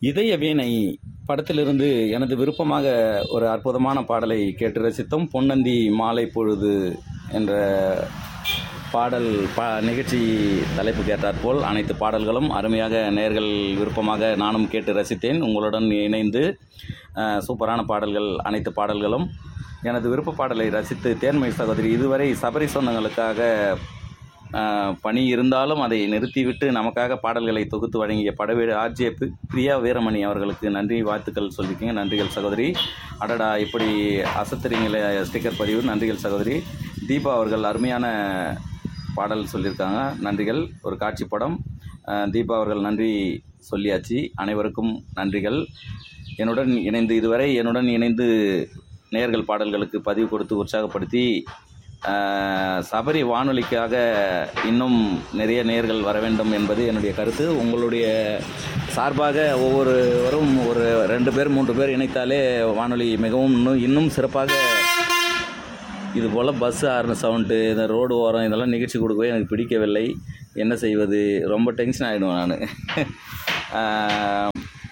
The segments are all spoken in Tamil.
இதய வீணை படத்திலிருந்து எனது விருப்பமாக ஒரு அற்புதமான பாடலை கேட்டு ரசித்தோம் பொன்னந்தி மாலை பொழுது என்ற பாடல் பா நிகழ்ச்சி தலைப்பு கேட்டாற்போல் அனைத்து பாடல்களும் அருமையாக நேர்கள் விருப்பமாக நானும் கேட்டு ரசித்தேன் உங்களுடன் இணைந்து அஹ், சூப்பரான பாடல்கள் அனைத்து பாடல்களும் எனது விருப்ப பாடலை ரசித்து தேன்மை சகோதரி இதுவரை சபரி சொந்தங்களுக்காக அஹ், பணி இருந்தாலும் அதை நிறுத்திவிட்டு நமக்காக பாடல்களை தொகுத்து வழங்கிய படவேடு ஆர்ஜே பி- பிரியா வீரமணி அவர்களுக்கு நன்றி வாழ்த்துக்கள் சொல்லியிருக்கீங்க நன்றிகள் சகோதரி அடடா இப்படி அசத்துறீங்களே ஸ்டிக்கர் பதிவு நன்றிகள் சகோதரி தீபா அவர்கள் அருமையான பாடல் சொல்லியிருக்காங்க நன்றிகள் ஒரு காட்சி படம் அஹ், தீபா அவர்கள் நன்றி சொல்லியாச்சு அனைவருக்கும் நன்றிகள் என்னுடன் இணைந்து இதுவரை என்னுடன் இணைந்து நேர்கள் பாடல்களுக்கு பதிவு கொடுத்து உற்சாகப்படுத்தி அஹ், சபரி வானொலிக்காக இன்னும் நிறைய நேர்கள் வர வேண்டும் என்பது என்னுடைய கருத்து உங்களுடைய சார்பாக ஒவ்வொருவரும் ஒரு ரெண்டு பேர் மூன்று பேர் இணைத்தாலே வானொலி மிகவும் இன்னும் இன்னும் சிறப்பாக இது போல் பஸ் ஆர்ன சவுண்டு இந்த ரோடு ஓரம் இதெல்லாம் நிகழ்ச்சி கொடுக்கவே எனக்கு பிடிக்கவில்லை என்ன செய்வது ரொம்ப டென்ஷன் ஆகிடுவேன் நான்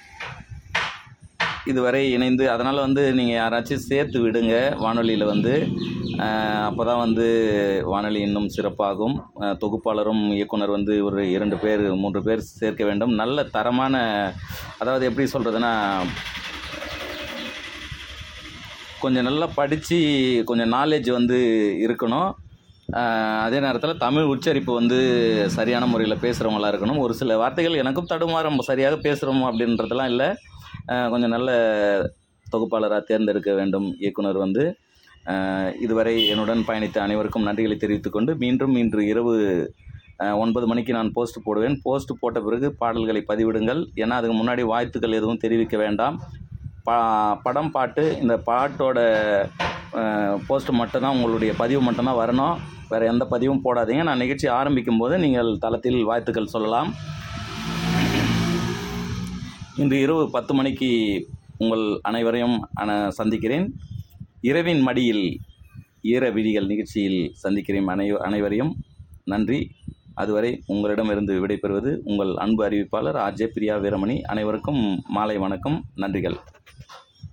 இதுவரை இணைந்து அதனால் வந்து நீங்கள் யாராச்சும் சேர்த்து விடுங்க வானொலியில் வந்து அப்போ தான் வந்து வானொலி இன்னும் சிறப்பாகும் அஹ், தொகுப்பாளரும் இயக்குனர் வந்து ஒரு இரண்டு பேர் மூன்று பேர் சேர்க்க வேண்டும் நல்ல தரமான அதாவது எப்படி சொல்கிறதுனா கொஞ்சம் நல்லா படித்து கொஞ்சம் நாலேஜ் வந்து இருக்கணும் ஆஹ் அதே நேரத்தில் தமிழ் உச்சரிப்பு வந்து சரியான முறையில் பேசுகிறவங்களா இருக்கணும் ஒரு சில வார்த்தைகள் எனக்கும் தடுமாறும் சரியாக பேசுகிறோம் அப்படின்றதெல்லாம் இல்லை ஆஹ் கொஞ்சம் நல்ல தொகுப்பாளராக தேர்ந்தெடுக்க வேண்டும் இயக்குனர் வந்து ஆஹ் இதுவரை என்னுடன் பயணித்த அனைவருக்கும் நன்றிகளை தெரிவித்துக்கொண்டு மீண்டும் இன்று இரவு ஆஹ் ஒன்பது மணிக்கு நான் போஸ்ட் போடுவேன் போஸ்ட் போட்ட பிறகு பாடல்களை பதிவிடுங்கள் ஏன்னா அதுக்கு முன்னாடி வாழ்த்துக்கள் எதுவும் தெரிவிக்க வேண்டாம் பா படம் பாட்டு இந்த பாட்டோட போஸ்ட் மட்டும்தான் உங்களுடைய பதிவு மட்டும்தான் வரணும் வேறு எந்த பதிவும் போடாதீங்க நான் நிகழ்ச்சி ஆரம்பிக்கும் போது நீங்கள் தளத்தில் வாழ்த்துக்கள் சொல்லலாம் இன்று இரவு பத்து மணிக்கு உங்கள் அனைவரையும் அன- சந்திக்கிறேன் இரவின் மடியில் ஈர விழிகள் நிகழ்ச்சியில் சந்திக்கிறேன் அனை அனைவரையும் நன்றி அதுவரை உங்களிடமிருந்து விடைபெறுவது உங்கள் அன்பு அறிவிப்பாளர் ஆர்ஜே பிரியா வீரமணி அனைவருக்கும் மாலை வணக்கம் நன்றிகள்